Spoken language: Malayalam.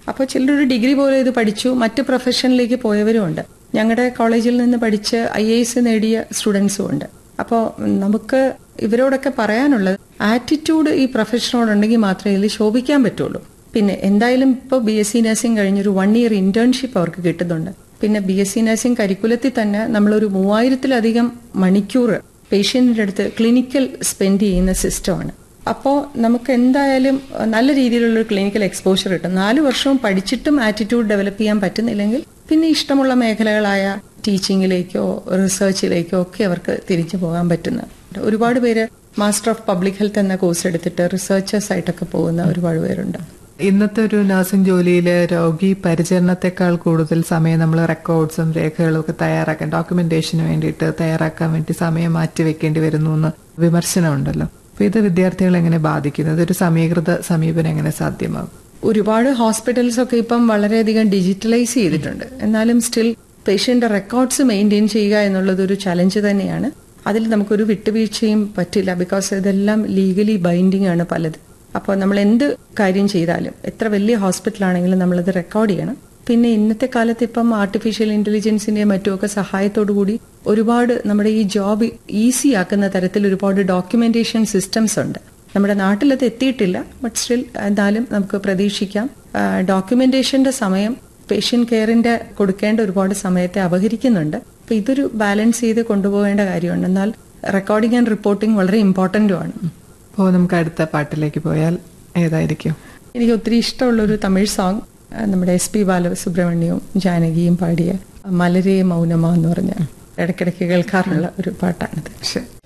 അപ്പോൾ ചിലരൊരു ഡിഗ്രി പോലെ ഇത് പഠിച്ചു മറ്റ് പ്രൊഫഷനിലേക്ക് പോയവരും ഉണ്ട് ഞങ്ങളുടെ കോളേജിൽ നിന്ന് പഠിച്ച് ഐ എ എസ് നേടിയ സ്റ്റുഡൻസും ഉണ്ട് അപ്പോൾ നമുക്ക് ഇവരോടൊക്കെ പറയാനുള്ളത് ആറ്റിറ്റ്യൂഡ് ഈ പ്രൊഫഷനോടുണ്ടെങ്കിൽ മാത്രമേ ഇതിൽ ശോഭിക്കാൻ പറ്റുള്ളൂ പിന്നെ എന്തായാലും ഇപ്പോൾ ബി എസ് സി നഴ്സിംഗ് കഴിഞ്ഞൊരു വൺ ഇയർ ഇന്റേൺഷിപ്പ് അവർക്ക് കിട്ടുന്നുണ്ട് പിന്നെ ബി എസ് സി നഴ്സിംഗ് കരിക്കുലത്തിൽ തന്നെ നമ്മളൊരു മൂവായിരത്തിലധികം മണിക്കൂർ പേഷ്യന്റിന്റെ അടുത്ത് ക്ലിനിക്കൽ സ്പെൻഡ് ചെയ്യുന്ന സിസ്റ്റമാണ് അപ്പോൾ നമുക്ക് എന്തായാലും നല്ല രീതിയിലുള്ള ക്ലിനിക്കൽ എക്സ്പോഷർ കിട്ടും നാല് വർഷവും പഠിച്ചിട്ടും ആറ്റിറ്റ്യൂഡ് ഡെവലപ്പ് ചെയ്യാൻ പറ്റുന്നില്ലെങ്കിൽ പിന്നെ ഇഷ്ടമുള്ള മേഖലകളായ ടീച്ചിങ്ങിലേക്കോ റിസർച്ചിലേക്കോ ഒക്കെ അവർക്ക് തിരിച്ചു പോകാൻ പറ്റുന്ന ഒരുപാട് പേര് മാസ്റ്റർ ഓഫ് പബ്ലിക് ഹെൽത്ത് എന്ന കോഴ്സ് എടുത്തിട്ട് റിസർച്ചേഴ്സ് ആയിട്ടൊക്കെ പോകുന്ന ഒരുപാട് പേരുണ്ട് ഇന്നത്തെ ഒരു നഴ്സിംഗ് ജോലിയിൽ രോഗി പരിചരണത്തെക്കാൾ കൂടുതൽ സമയം നമ്മൾ റെക്കോർഡ്സും രേഖകളും ഒക്കെ തയ്യാറാക്കാൻ ഡോക്യുമെന്റേഷന് വേണ്ടിയിട്ട് തയ്യാറാക്കാൻ വേണ്ടി സമയം മാറ്റി വെക്കേണ്ടി വരുന്നു എന്ന് വിമർശനമുണ്ടല്ലോ അപ്പൊ ഇത് വിദ്യാർത്ഥികളെ എങ്ങനെ ബാധിക്കുന്നത് ഒരു സമീകൃത സമീപനം എങ്ങനെ സാധ്യമാകും ഒരുപാട് ഹോസ്പിറ്റൽസ് ഒക്കെ ഇപ്പം വളരെയധികം ഡിജിറ്റലൈസ് ചെയ്തിട്ടുണ്ട് എന്നാലും സ്റ്റിൽ പേഷ്യന്റ് റെക്കോർഡ്സ് മെയിൻറ്റെയിൻ ചെയ്യുക എന്നുള്ളത് ഒരു ചലഞ്ച് തന്നെയാണ് അതിൽ നമുക്കൊരു വിട്ടുവീഴ്ചയും പറ്റില്ല ബിക്കോസ് ഇതെല്ലാം ലീഗലി ബൈൻഡിങ് ആണ് പലത് അപ്പോൾ നമ്മൾ എന്ത് കാര്യം ചെയ്താലും എത്ര വലിയ ഹോസ്പിറ്റലാണെങ്കിലും നമ്മളത് റെക്കോർഡ് ചെയ്യണം പിന്നെ ഇന്നത്തെ കാലത്ത് ഇപ്പം ആർട്ടിഫിഷ്യൽ ഇന്റലിജൻസിന്റെ മറ്റുമൊക്കെ സഹായത്തോടു കൂടി ഒരുപാട് നമ്മുടെ ഈ ജോബ് ഈസി ആക്കുന്ന തരത്തിൽ ഒരുപാട് ഡോക്യുമെന്റേഷൻ സിസ്റ്റംസ് ഉണ്ട് നമ്മുടെ നാട്ടിലത് എത്തിയിട്ടില്ല ബട്ട് സ്റ്റിൽ എന്നാലും നമുക്ക് പ്രതീക്ഷിക്കാം ഡോക്യുമെന്റേഷന്റെ സമയം പേഷ്യന്റ് കെയറിന്റെ കൊടുക്കേണ്ട ഒരുപാട് സമയത്തെ അപഹരിക്കുന്നുണ്ട് അപ്പൊ ഇതൊരു ബാലൻസ് ചെയ്ത് കൊണ്ടുപോകേണ്ട കാര്യമുണ്ട് എന്നാൽ റെക്കോർഡിംഗ് ആൻഡ് റിപ്പോർട്ടിംഗ് വളരെ ഇമ്പോർട്ടന്റുമാണ് അപ്പോൾ നമുക്ക് അടുത്ത പാട്ടിലേക്ക് പോയാൽ ഏതായിരിക്കും എനിക്ക് ഒത്തിരി ഇഷ്ടമുള്ള ഒരു തമിഴ് സോങ് നമ്മുടെ എസ് പി ബാലസുബ്രഹ്മണ്യവും ജാനകിയും പാടിയ മലരേ മൗനമ എന്ന് പറഞ്ഞ ഇടയ്ക്കിടയ്ക്ക് കേൾക്കാറുള്ള ഒരു പാട്ടാണിത് ശരി